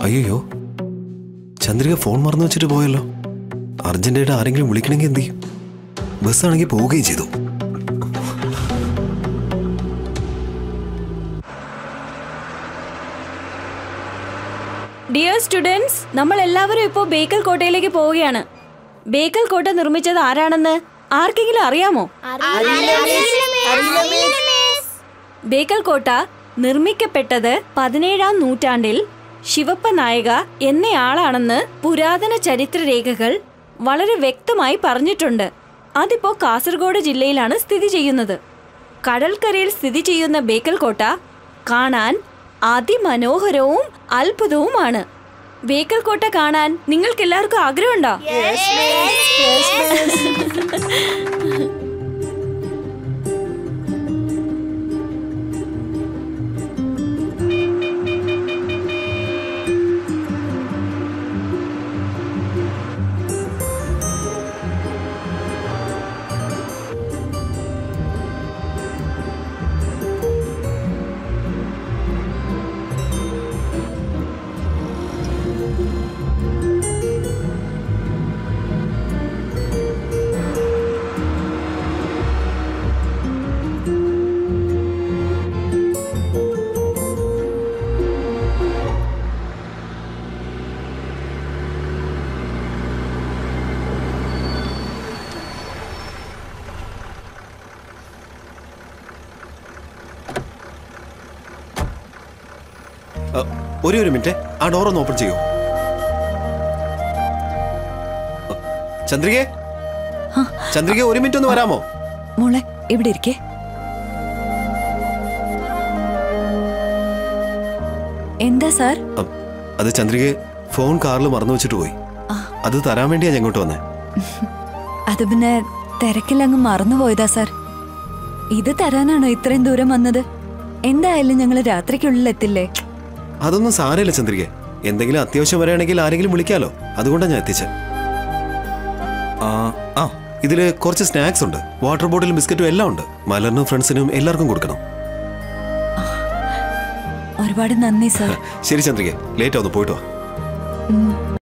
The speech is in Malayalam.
അയ്യോ ചന്ദ്രിക ഫോൺ മറന്നു വെച്ചിട്ട് പോയല്ലോ അർജന്റായിട്ട് ആരെങ്കിലും വിളിക്കണമെങ്കിൽ എന്ത് ചെയ്യും ബസ്സാണെങ്കിൽ പോവുകയും ചെയ്തു ഡിയർ സ്റ്റുഡൻസ് നമ്മൾ എല്ലാവരും ഇപ്പോൾ ബേക്കൽ കോട്ടയിലേക്ക് പോവുകയാണ് ബേക്കൽ കോട്ട നിർമ്മിച്ചത് ആരാണെന്ന് ആർക്കെങ്കിലും അറിയാമോ ബേക്കൽ കോട്ട നിർമ്മിക്കപ്പെട്ടത് പതിനേഴാം നൂറ്റാണ്ടിൽ ശിവപ്പ നായക എന്നയാളാണെന്ന് പുരാതന ചരിത്രരേഖകൾ വളരെ വ്യക്തമായി പറഞ്ഞിട്ടുണ്ട് അതിപ്പോ കാസർഗോഡ് ജില്ലയിലാണ് സ്ഥിതി ചെയ്യുന്നത് കടൽക്കരയിൽ സ്ഥിതി ചെയ്യുന്ന ബേക്കൽ കോട്ട കാണാൻ അതിമനോഹരവും അത്ഭുതവുമാണ് ബേക്കൽ കോട്ട കാണാൻ നിങ്ങൾക്ക് എല്ലാവർക്കും ആഗ്രഹമുണ്ടോ അ, ഒരേ ഒരു മിനിറ്റ് ആ ഡോർ ഒന്ന് ഓപ്പൺ ചെയ്യൂ അ, ചന്ദ്രികേ ചന്ദ്രിക ഒരു മിനിറ്റ് ഒന്ന് വരാമോ മോളെ ഇവിടെ ഇരിക്കേ എന്താ സാർ അ, അത് ചന്ദ്രികയെ ഫോൺ കാറിൽ മറന്നു വെച്ചിട്ട് പോയി അത് തരാൻ വേണ്ടിയാ ഞാൻ ഇങ്ങോട്ട് വന്നേ അത് പിന്നെ തിരക്കിലങ്ങ് മറന്നുപോയതാ സാർ ഇത് തരാനാണോ ഇത്രയും ദൂരം വന്നത് എന്തായാലും ഞങ്ങൾ രാത്രിക്കുള്ളിൽ എത്തില്ലേ അതൊന്നും സാരമില്ല ചന്ദ്രിക എന്തെങ്കിലും അത്യാവശ്യം വരികയാണെങ്കിൽ ആരെങ്കിലും വിളിക്കാലോ അതുകൊണ്ടാണ് ഞാൻ എത്തിച്ചത് ആ ആ ഇതില് കുറച്ച് സ്നാക്സ് ഉണ്ട് വാട്ടർ ബോട്ടിലും ബിസ്ക്കറ്റും എല്ലാം ഉണ്ട് മലറിനും ഫ്രണ്ട്സിനും എല്ലാവർക്കും കൊടുക്കണം ഒരുപാട് നന്ദി സാർ ശരി ചന്ദ്രിക ലേറ്റ് ആവുന്നു പോയിട്ട് വാ ഉം.